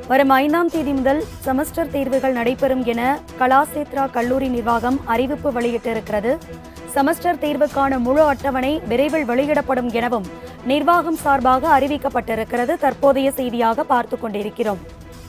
வரும் ஐந்தாம் தேதி முதல் செமஸ்டர் தேர்வுகள் நடைபெறும் என கலாசேத்ரா கல்லூரி நிர்வாகம் அறிவிப்பு வெளியிட்டிருக்கிறது செமஸ்டர் தேர்வுக்கான முழு அட்டவணை விரைவில் வெளியிடப்படும் எனவும் நிர்வாகம் சார்பாக அறிவிக்கப்பட்டிருக்கிறது தற்போதைய செய்தியாக பார்த்துக் கொண்டிருக்கிறோம்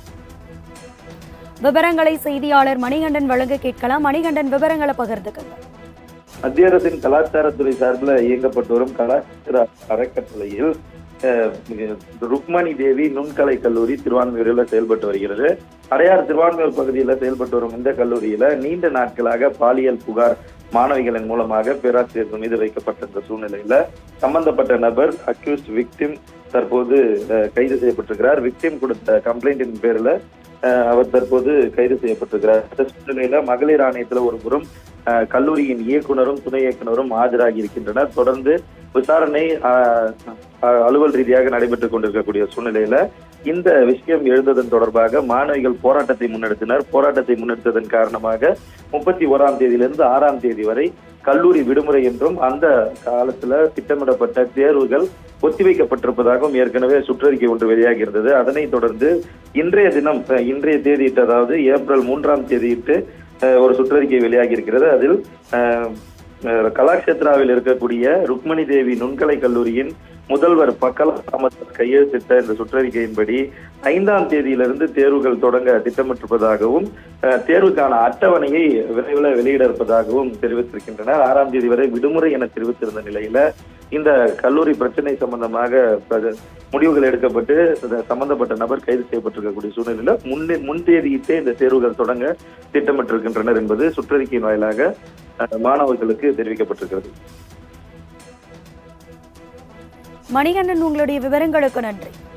விவரங்களை செய்தியாளர் மணிகண்டன் வழங்க கேட்கலாம் மணிகண்டன் விவரங்களை பகிர்ந்துக்கங்க மத்திய அரசின் கலாச்சாரத்துறை சார்பில் இயங்கப்பட்டு வரும் கலாச்சார அறக்கட்டளையில் அஹ், ருக்மணி தேவி நுண்கலை கல்லூரி திருவான்மையூரில் செயல்பட்டு வருகிறது அடையார் திருவான்மையூர் பகுதியில் செயல்பட்டு வரும் இந்த கல்லூரியில நீண்ட நாட்களாக பாலியல் புகார் மாணவிகளின் மூலமாக பேராசிரியர்கள் மீது வைக்கப்பட்டிருந்த சூழ்நிலையில சம்பந்தப்பட்ட நபர் அக்யூஸ்ட் விக்டிம் தற்போது அஹ், கைது செய்யப்பட்டிருக்கிறார் விக்டிம் கொடுத்த கம்ப்ளைண்டின் பேர்ல அஹ், அவர் தற்போது கைது செய்யப்பட்டிருக்கிறார் இந்த சூழ்நிலையில மகளிர் ஆணையத்துல ஒரு புறம் அஹ், கல்லூரியின் இயக்குனரும் துணை இயக்குனரும் ஆஜராகி இருக்கின்றனர் தொடர்ந்து விசாரணை அஹ், அஹ், அலுவல் ரீதியாக நடைபெற்றுக் கொண்டிருக்கக்கூடிய சூழ்நிலையில இந்த விஷயம் எழுந்ததன் தொடர்பாக மாணவிகள் போராட்டத்தை முன்னெடுத்தனர் போராட்டத்தை முன்னெடுத்ததன் காரணமாக முப்பத்தி ஓராம் தேதியிலிருந்து ஆறாம் தேதி வரை கல்லூரி விடுமுறை என்றும் அந்த காலத்துல திட்டமிடப்பட்ட தேர்வுகள் ஒத்திவைக்கப்பட்டிருப்பதாகவும் ஏற்கனவே சுற்றறிக்கை ஒன்று வெளியாகி இருந்தது அதனைத் தொடர்ந்து இன்றைய தினம் அஹ், இன்றைய தேதியிட்டு அதாவது ஏப்ரல் மூன்றாம் தேதியிட்டு அஹ், ஒரு சுற்றறிக்கை வெளியாகி இருக்கிறது அதில் அஹ், அஹ், கலாக்ஷேத்ராவில் இருக்கக்கூடிய ருக்மணி தேவி நுண்கலை கல்லூரியின் முதல்வர் பக்கல அகமது கையெழுத்திட்ட இந்த சுற்றறிக்கையின்படி ஐந்தாம் தேதியிலிருந்து தேர்வுகள் தொடங்க திட்டமிட்டிருப்பதாகவும் அஹ், தேர்வுக்கான அட்டவணையை விரைவில் வெளியிட இருப்பதாகவும் தெரிவித்திருக்கின்றனர் ஆறாம் தேதி வரை விடுமுறை என தெரிவித்திருந்த நிலையில இந்த கல்லூரி பிரச்சனை சம்பந்தமாக பிர- முடிவுகள் எடுக்கப்பட்டு இந்த சம்பந்தப்பட்ட நபர் கைது செய்யப்பட்டிருக்கக்கூடிய சூழ்நிலையில முன்னே முன்தேதியிட்டே இந்த தேர்வுகள் தொடங்க திட்டமிட்டிருக்கின்றனர் என்பது சுற்றறிக்கையின் வாயிலாக அஹ், மாணவர்களுக்கு தெரிவிக்கப்பட்டிருக்கிறது மணிகண்டன் உங்களுடைய விவரங்களுக்கு நன்றி